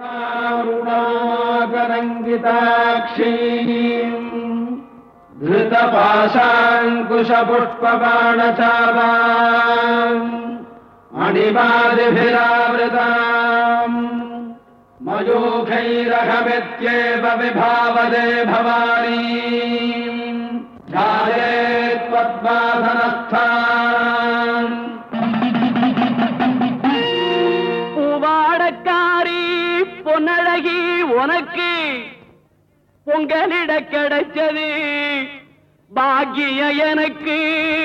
करुणाकरङ्गिताक्षीम् धृतपाशाङ्कुशपुष्पबाणचापाम् मणिमादिभिरावृताम् मयूखैरहमित्येव विभावदे भवानी ध्यायेत्पद्मासनस्थान् பூவாடக்காரி பொன்னழகி உனக்கு பொங்கலிட கிடைச்சது பாக்கிய எனக்கு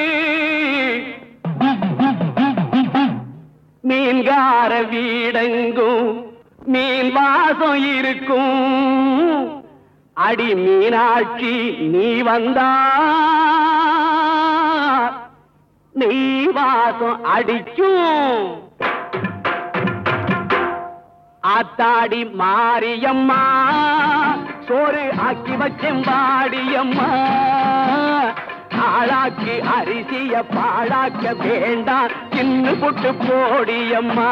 மீன்கார வீடெங்கும் மீன் வாசம் இருக்கும் அடி மீனாட்சி நீ வந்தா நீ வாசம் அடிக்கும் ஆத்தாடி மாரியம்மா சோறு ஆக்கி வச்சேன் வாடியம்மா ஆளாக்கு அரிசிய பாழாக்க வேண்டாம் சின்ன புட்டு போடியம்மா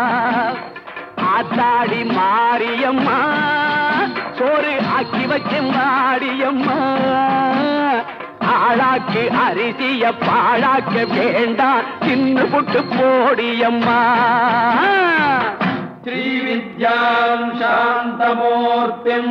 ஆத்தாடி மாரியம்மா சோறு ஆக்கி வச்சேன் வாடியம்மா ஆளாக்கு அரிசிய பாழாக்க வேண்டாம் சின்ன புட்டு போடியம்மா श्रीविद्याम् शान्तमूर्तिम्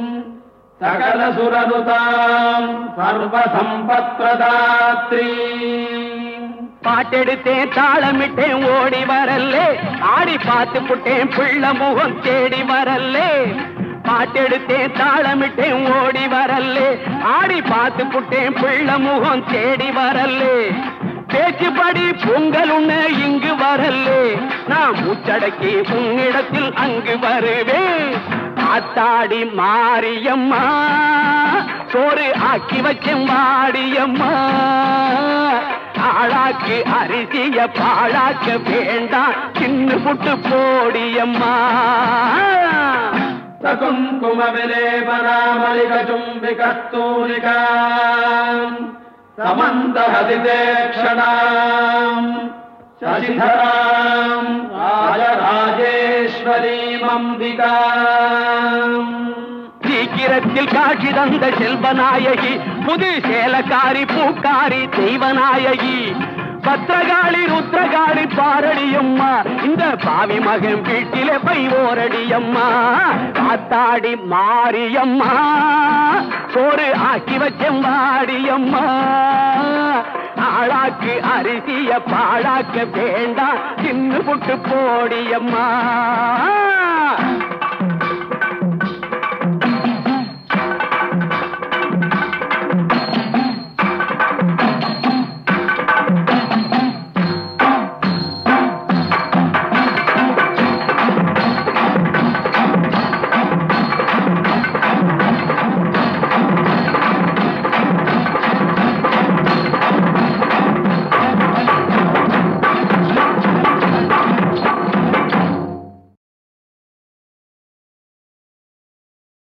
सकलसुरनुताम् सर्वसम्पत्प्रदात्री பாட்டெடுத்தேன் தாளமிட்டேன் ஓடி வரல்லே ஆடி பார்த்து புட்டேன் பிள்ள முகம் தேடி வரல்லே பாட்டெடுத்தேன் தாளமிட்டேன் ஓடி வரல்லே ஆடி பார்த்து புட்டேன் பிள்ள முகம் தேடி வரல்லே பேச்சுப்படி பொங்கல் உண்ண இங்கு வரல்லே நான் மூச்சடக்கி உன்னிடத்தில் அங்கு வருவேன் ஆத்தாடி மாரியம்மா சோறு ஆக்கி வச்சேன் வாடியம்மா ஆளாக்கு அரிசிய பாழாக்க வேண்டாம் சின்ன புட்டு போடியம்மா सकुङ्कुमविलेपनामलिकचुम्बिकस्तूलिकाम् समन्तहदिते क्षणाम् शशिधराम् राजराजेश्वरीमम्बिकाम् சீக்கிரத்தில் காட்சி தந்த செல்வநாயகி புது சேலக்காரி பூக்காரி தெய்வநாயகி பத்திரகாளி ருத்ரகாளி பாரடியம்மா இந்த பாவி மகன் வீட்டிலே பை ஓரடியம்மா காத்தாடி மாரியம்மா சோறு ஆக்கி வச்சம் வாடியம்மா ஆளாக்கு அரிசிய பாழாக்க வேண்டாம் சின்ன புட்டு போடியம்மா